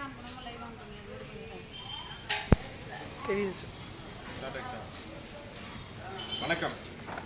நம்ம live on பண்ணி இது பண்ணிடுறோம் தெரியுது சார் Start ஆயிடுச்சா? வணக்கம்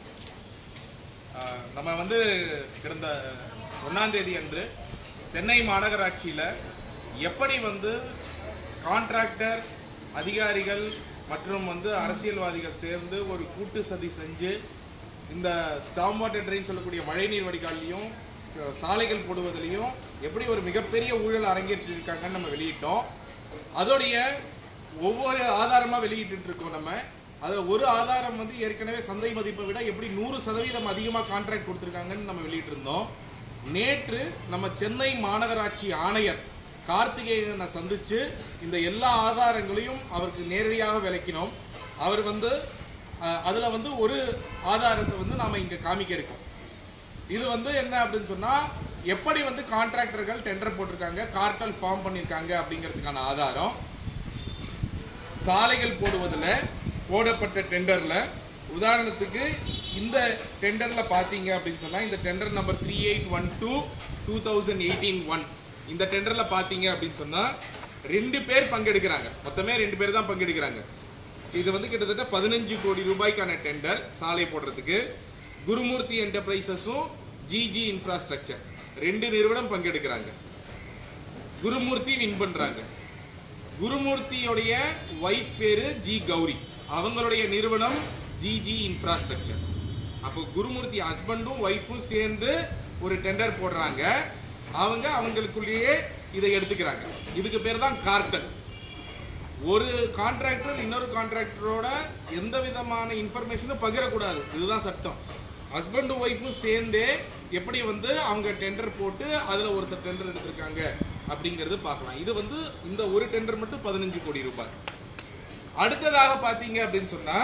ஆஹ் நம்ம வந்து கடந்த ஒன்றாம் தேதி அன்று சென்னை மாநகராட்சியில் எப்படி வந்து கான்ட்ராக்டர் அதிகாரிகள் மற்றும் வந்து அரசியல்வாதிகள் சேர்ந்து ஒரு கூட்டு சதி செஞ்சு இந்த ஸ்டாம் வாட்டர் ட்ரெயின் சொல்லக்கூடிய மழைநீர் வடிகால்லையும் அஹ், சாலைகள் போடுவதிலையும் எப்படி ஒரு மிகப்பெரிய ஊழல் அரங்கேற்றிருக்காங்கன்னு நம்ம வெளியிட்டோம் அதோடைய ஒவ்வொரு ஆதாரமாக வெளியிட்டு இருக்கோம் நம்ம அதில் ஒரு ஆதாரம் வந்து ஏற்கனவே சந்தை மதிப்பை விட எப்படி நூறு சதவீதம் அதிகமாக கான்ட்ராக்ட் கொடுத்துருக்காங்கன்னு நம்ம வெளியிட்டிருந்தோம் நேற்று நம்ம சென்னை மாநகராட்சி ஆணையர் கார்த்திகேயனை சந்திச்சு இந்த எல்லா ஆதாரங்களையும் அவருக்கு நேரடியாக விளக்கினோம் அவர் வந்து அஹ், அதுல வந்து ஒரு ஆதாரத்தை வந்து நாம இங்க காமிக்க இருக்கோம் இது வந்து என்ன அப்படின்னு சொன்னா எப்படி வந்து கான்ட்ராக்டர்கள் டெண்டர் போட்டிருக்காங்க கார்டல் ஃபார்ம் பண்ணியிருக்காங்க அப்படிங்கிறதுக்கான ஆதாரம் சாலைகள் போடுவதில் போடப்பட்ட டெண்டர்ல உதாரணத்துக்கு இந்த டெண்டர்ல பாத்தீங்க அப்படின்னு சொன்னா இந்த tender number three eight one two two thousand eighteen one இந்த டெண்டர்ல பாத்தீங்க அப்படின்னு சொன்னா ரெண்டு பேர் பங்கெடுக்கிறாங்க மொத்தமே ரெண்டு பேர் தான் பங்கெடுக்கிறாங்க இது வந்து கிட்டத்தட்ட பதினஞ்சு கோடி ரூபாய்க்கான டெண்டர் சாலை போடுறதுக்கு குருமூர்த்தி என்டர்பிரைசஸும் ஜிஜி இன்ஃப்ராஸ்ட்ரக்சர் ரெண்டு நிறுவனம் பங்கெடுக்கிறாங்க குருமூர்த்தி வின் பண்றாங்க குருமூர்த்தியோடைய ஒய்ஃப் பேரு ஜி கௌரி அவங்களுடைய நிறுவனம் ஜிஜி இன்ஃப்ராஸ்ட்ரக்சர் அப்போ குருமூர்த்தி ஹஸ்பண்டும் ஒய்ஃபும் சேர்ந்து ஒரு டெண்டர் போடுறாங்க அவங்க அவங்களுக்குள்ளேயே இதை எடுத்துக்கிறாங்க இதுக்கு பேர் தான் கார்டல் ஒரு கான்ட்ராக்டர் இன்னொரு கான்ட்ராக்டரோட எந்த விதமான இன்ஃபர்மேஷனும் பகிரக்கூடாது இதுதான் சட்டம் ஹஸ்பண்டும் ஒய்ஃபும் சேர்ந்தே எப்படி வந்து அவங்க டெண்டர் போட்டு அதில் ஒருத்தர் டெண்டர் எடுத்திருக்காங்க அப்படிங்கிறது பார்க்கலாம் இது வந்து இந்த ஒரு டெண்டர் மட்டும் பதினஞ்சு கோடி ரூபாய் அடுத்ததாக பார்த்தீங்க அப்படின்னு சொன்னா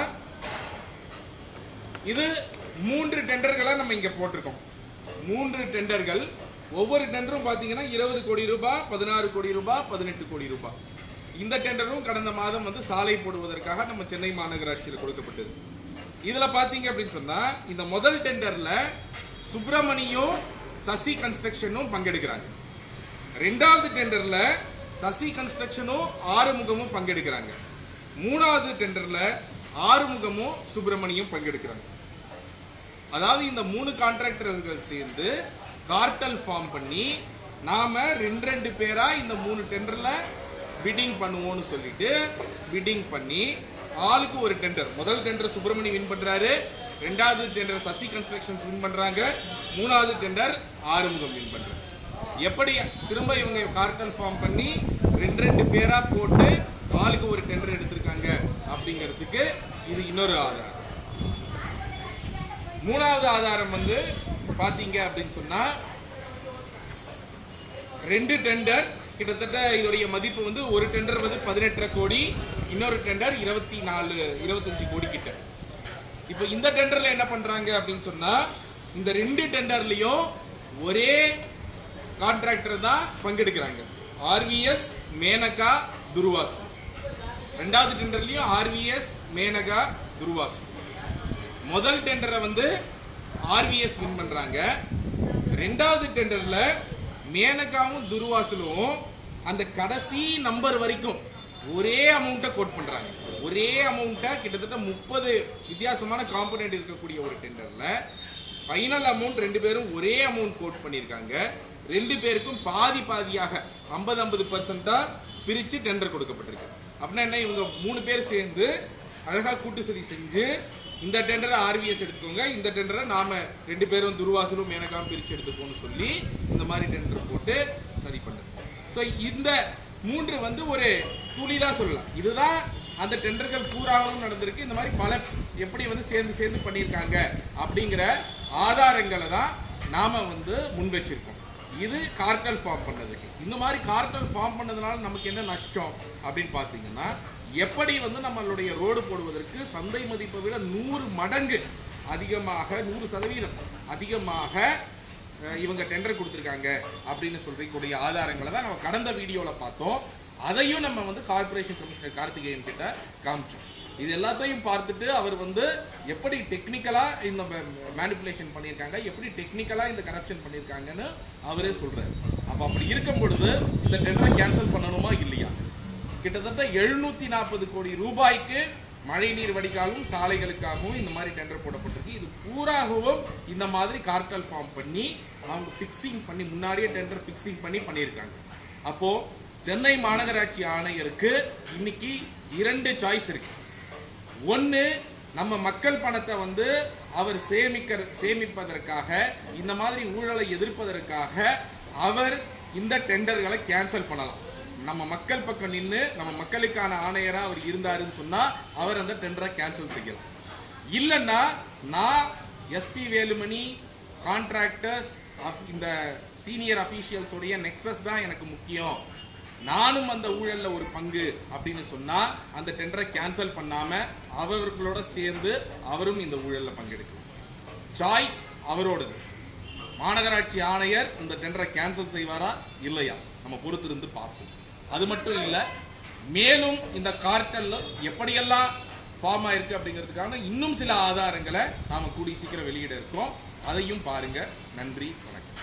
இது மூன்று டெண்டர்களை நம்ம இங்க போட்டிருக்கோம் மூன்று டெண்டர்கள் ஒவ்வொரு டெண்டரும் பார்த்தீங்கன்னா இருபது கோடி ரூபாய் பதினாறு கோடி ரூபாய் பதினெட்டு கோடி ரூபாய் இந்த டெண்டரும் கடந்த மாதம் வந்து சாலை போடுவதற்காக நம்ம சென்னை மாநகராட்சியில் கொடுக்கப்பட்டது இதுல பாத்தீங்க அப்படின்னு சொன்னா இந்த முதல் டெண்டர்ல சுப்பிரமணியும் சசி கன்ஸ்ட்ரக்ஷனும் பங்கெடுக்கிறாங்க ரெண்டாவது டெண்டர்ல சசி கன்ஸ்ட்ரக்ஷனும் ஆறுமுகமும் பங்கெடுக்கிறாங்க மூணாவது டெண்டர்ல ஆறுமுகமும் சுப்பிரமணியும் பங்கெடுக்கிறாங்க அதாவது இந்த மூணு கான்ட்ராக்டர்கள் சேர்ந்து கார்டல் ஃபார்ம் பண்ணி நாம ரெண்டு ரெண்டு பேரா இந்த மூணு டெண்டர்ல பிட்டிங் பண்ணுவோம்னு சொல்லிட்டு பிட்டிங் பண்ணி ஆளுக்கு ஒரு டெண்டர் முதல் டெண்டர் சுப்பிரமணி வின் பண்றாரு ரெண்டாவது டெண்டர் சசி கன்ஸ்ட்ரக்ஷன்ஸ் வின் பண்றாங்க மூணாவது டெண்டர் ஆறுமுகம் வின் பண்றாரு எப்படி திரும்ப இவங்க கார்டல் ஃபார்ம் பண்ணி ரெண்டு ரெண்டு பேரா போட்டு ஆளுக்கு ஒரு டெண்டர் எடுத்திருக்காங்க அப்படிங்கிறதுக்கு இது இன்னொரு ஆதாரம் மூணாவது ஆதாரம் வந்து பாத்தீங்க அப்படின்னு சொன்னா ரெண்டு டெண்டர் கிட்டத்தட்ட இதோடைய மதிப்பு வந்து ஒரு டெண்டர் வந்து பதினெட்டரை கோடி இன்னொரு டெண்டர் இருபத்தி நாலு இருபத்தஞ்சு கோடி கிட்ட இப்போ இந்த டெண்டர்ல என்ன பண்றாங்க அப்படின்னு சொன்னா இந்த ரெண்டு டெண்டர்லயும் ஒரே கான்ட்ராக்டர் தான் பங்கெடுக்கிறாங்க ஆர்விஎஸ் மேனகா துருவாசு ரெண்டாவது டெண்டர்லயும் ஆர்விஎஸ் மேனகா துருவாசு முதல் டெண்டரை வந்து ஆர்விஎஸ் வின் பண்றாங்க ரெண்டாவது டெண்டர்ல மேனகாவும் துருவாசலும் அந்த கடைசி நம்பர் வரைக்கும் ஒரே அமௌண்ட்டை கோட் பண்றாங்க ஒரே அமௌண்ட்டை கிட்டத்தட்ட முப்பது வித்தியாசமான காம்பனண்ட் இருக்கக்கூடிய ஒரு டெண்டர்ல ஃபைனல் அமௌண்ட் ரெண்டு பேரும் ஒரே அமௌண்ட் கோட் பண்ணியிருக்காங்க ரெண்டு பேருக்கும் பாதி பாதியாக ஐம்பது ஐம்பது பர்சன்டா பிரிச்சு டெண்டர் கொடுக்கப்பட்டிருக்கு அப்படின்னா என்ன இவங்க மூணு பேர் சேர்ந்து அழகா கூட்டு சதி செஞ்சு இந்த டெண்டரை ஆர்விஎஸ் எடுத்துக்கோங்க இந்த டெண்டரை நாம ரெண்டு பேரும் துருவாசலும் மேனகாவும் பிரிச்சு எடுத்துக்கோன்னு சொல்லி இந்த மாதிரி டெண்டர் போட்டு சதி பண்ணுறது ஸோ இந்த மூன்று வந்து ஒரு துளி தான் சொல்லலாம் இதுதான் அந்த டெண்டர்கள் பூராகவும் நடந்திருக்கு இந்த மாதிரி பல எப்படி வந்து சேர்ந்து சேர்ந்து பண்ணியிருக்காங்க அப்படிங்கிற ஆதாரங்களை தான் நாம வந்து முன் வச்சிருக்கோம் இது கார்டல் ஃபார்ம் பண்ணதுக்கு இந்த மாதிரி கார்டல் ஃபார்ம் பண்ணதுனால நமக்கு என்ன நஷ்டம் அப்படின்னு பார்த்தீங்கன்னா எப்படி வந்து நம்மளுடைய ரோடு போடுவதற்கு சந்தை மதிப்பை விட நூறு மடங்கு அதிகமாக நூறு சதவீதம் அதிகமாக அஹ், இவங்க டெண்டர் கொடுத்துருக்காங்க அப்படின்னு சொல்றக்கூடிய ஆதாரங்களை தான் நம்ம கடந்த வீடியோவில் பார்த்தோம் அதையும் நம்ம வந்து கார்ப்பரேஷன் கமிஷனர் கார்த்திகேயன் கிட்ட காமிச்சோம் இது எல்லாத்தையும் பார்த்துட்டு அவர் வந்து எப்படி டெக்னிக்கலாக இந்த மேனிப்புலேஷன் பண்ணியிருக்காங்க எப்படி டெக்னிக்கலாக இந்த கரப்ஷன் பண்ணியிருக்காங்கன்னு அவரே சொல்றாரு அப்போ அப்படி இருக்கும் பொழுது இந்த டெண்டரை கேன்சல் பண்ணணுமா இல்லையா கிட்டத்தட்ட எழுநூத்தி நாற்பது கோடி ரூபாய்க்கு மழைநீர் வடிகாலும் சாலைகளுக்காகவும் இந்த மாதிரி டெண்டர் போடப்பட்டிருக்கு இது பூராகவும் இந்த மாதிரி கார்டல் ஃபார்ம் பண்ணி அவங்க ஃபிக்ஸிங் பண்ணி முன்னாடியே டெண்டர் ஃபிக்ஸிங் பண்ணி பண்ணியிருக்காங்க அப்போ சென்னை மாநகராட்சி ஆணையருக்கு இன்னைக்கு இரண்டு சாய்ஸ் இருக்கு ஒன்று நம்ம மக்கள் பணத்தை வந்து அவர் சேமிக்க சேமிப்பதற்காக இந்த மாதிரி ஊழலை எதிர்ப்பதற்காக அவர் இந்த டெண்டர்களை கேன்சல் பண்ணலாம் நம்ம மக்கள் பக்கம் நின்று நம்ம மக்களுக்கான ஆணையராக அவர் இருந்தாருன்னு சொன்னால் அவர் அந்த டெண்டரை கேன்சல் செய்யலாம் இல்லைன்னா நான் எஸ்பி வேலுமணி கான்ட்ராக்டர்ஸ் இந்த சீனியர் அஃபீஷியல்ஸோடைய நெக்ஸஸ் தான் எனக்கு முக்கியம் நானும் அந்த ஊழல்ல ஒரு பங்கு அப்படின்னு சொன்னா அந்த டெண்டரை கேன்சல் பண்ணாம அவர்களோட சேர்ந்து அவரும் இந்த ஊழல்ல பங்கெடுக்கலாம் சாய்ஸ் அவரோடது மாநகராட்சி ஆணையர் இந்த டெண்டரை கேன்சல் செய்வாரா இல்லையா நம்ம பொறுத்திருந்து பார்ப்போம் அது மட்டும் இல்ல மேலும் இந்த கார்ட்டல்ல எப்படியெல்லாம் ஃபார்ம் ஆயிருக்கு அப்படிங்கிறதுக்கான இன்னும் சில ஆதாரங்களை நாம கூடி சீக்கிரம் வெளியிட இருக்கோம் அதையும் பாருங்க நன்றி வணக்கம்